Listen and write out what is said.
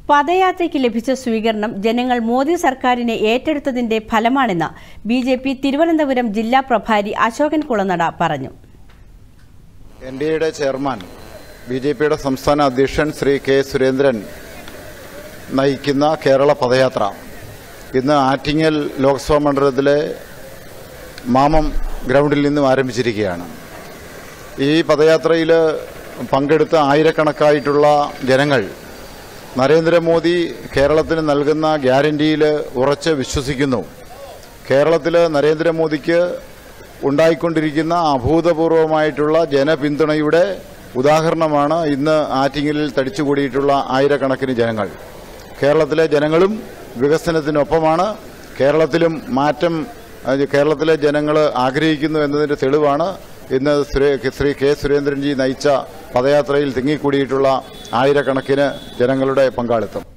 പദയാത്രയ്ക്ക് ലഭിച്ച സ്വീകരണം ജനങ്ങൾ മോദി സർക്കാരിനെ ഏറ്റെടുത്തതിന്റെ ഫലമാണെന്ന് ബി ജെ പി തിരുവനന്തപുരം ജില്ലാ പ്രഭാരി അശോകൻ കുളനട പറഞ്ഞു എൻ ഡി എയുടെ ചെയർമാൻ ബി ജെ പിയുടെ സംസ്ഥാന അധ്യക്ഷൻ ശ്രീ കെ സുരേന്ദ്രൻ നയിക്കുന്ന കേരള പദയാത്ര ഇന്ന് ആറ്റിങ്ങൽ ലോക്സഭാ മണ്ഡലത്തിലെ മാമം ഗ്രൗണ്ടിൽ നിന്നും ആരംഭിച്ചിരിക്കുകയാണ് ഈ പദയാത്രയിൽ പങ്കെടുത്ത ആയിരക്കണക്കായിട്ടുള്ള ജനങ്ങൾ നരേന്ദ്രമോദി കേരളത്തിന് നൽകുന്ന ഗ്യാരണ്ടിയിൽ ഉറച്ച് വിശ്വസിക്കുന്നു കേരളത്തിൽ നരേന്ദ്രമോദിക്ക് ഉണ്ടായിക്കൊണ്ടിരിക്കുന്ന അഭൂതപൂർവമായിട്ടുള്ള ജനപിന്തുണയുടെ ഉദാഹരണമാണ് ഇന്ന് ആറ്റിങ്ങലിൽ തടിച്ചുകൂടിയിട്ടുള്ള ആയിരക്കണക്കിന് ജനങ്ങൾ കേരളത്തിലെ ജനങ്ങളും വികസനത്തിനൊപ്പമാണ് കേരളത്തിലും മാറ്റം അത് കേരളത്തിലെ ജനങ്ങൾ ആഗ്രഹിക്കുന്നു എന്നതിന്റെ തെളിവാണ് ഇന്ന് ശ്രീ- ശ്രീ കെ സുരേന്ദ്രൻജി നയിച്ച പദയാത്രയിൽ തിങ്ങിക്കൂടിയിട്ടുള്ള ആയിരക്കണക്കിന് ജനങ്ങളുടെ പങ്കാളിത്തം